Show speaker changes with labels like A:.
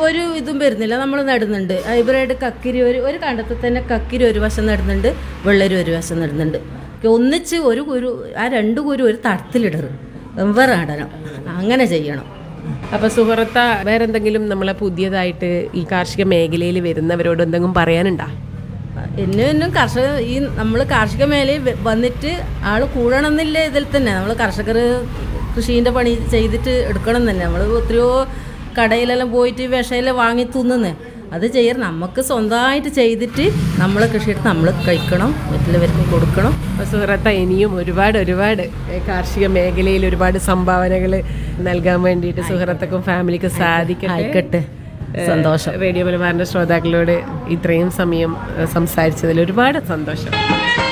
A: ഒരു ഇതും വരുന്നില്ല നമ്മൾ നടുന്നുണ്ട് ഹൈബ്രിഡ് കക്കിരി ഒരു ഒരു കണ്ടത്തിൽ തന്നെ കക്കിരി ഒരു വശം നടുന്നുണ്ട് വെള്ളരി ഒരു വശം നടുന്നുണ്ട് ഒന്നിച്ച് ഒരു കുരു ആ രണ്ട് കുരു ഒരു തടത്തിലിടറ് വെവ്വേറെ നടണം അങ്ങനെ ചെയ്യണം
B: അപ്പൊ സുഹൃത്ത വേറെന്തെങ്കിലും നമ്മളെ പുതിയതായിട്ട് ഈ കാർഷിക മേഖലയിൽ വരുന്നവരോട് എന്തെങ്കിലും പറയാനുണ്ടാ
A: എന്നും എന്നും കർഷക ഈ നമ്മൾ കാർഷിക മേഖലയിൽ വ- വന്നിട്ട് ആൾ കൂടണമെന്നില്ല ഇതിൽ തന്നെ നമ്മൾ കർഷകർ കൃഷീൻ്റെ പണി ചെയ്തിട്ട് എടുക്കണം തന്നെ നമ്മൾ എത്രയോ കടയിലെല്ലാം പോയിട്ട് വിഷയെല്ലാം വാങ്ങി തിന്നുന്നേ അത് ചെയ്യണം നമുക്ക് സ്വന്തമായിട്ട് ചെയ്തിട്ട് നമ്മൾ കൃഷിയെടുത്ത് നമ്മൾ കഴിക്കണം മറ്റുള്ളവർക്കും കൊടുക്കണം
B: അപ്പൊ സുഹൃത്ത ഇനിയും ഒരുപാട് ഒരുപാട് ഏ, കാർഷിക മേഖലയിൽ ഒരുപാട് സംഭാവനകൾ നൽകാൻ വേണ്ടിയിട്ട് സുഹൃത്തക്കും ഫാമിലിക്കും സാധിക്കട്ടെ
A: ആയിക്കട്ടെ സന്തോഷം
B: റേഡിയോ മലബാറിന്റെ ശ്രോതാക്കളോട് ഇത്രയും സമയം ഏ, സംസാരിച്ചതിൽ ഒരുപാട് സന്തോഷം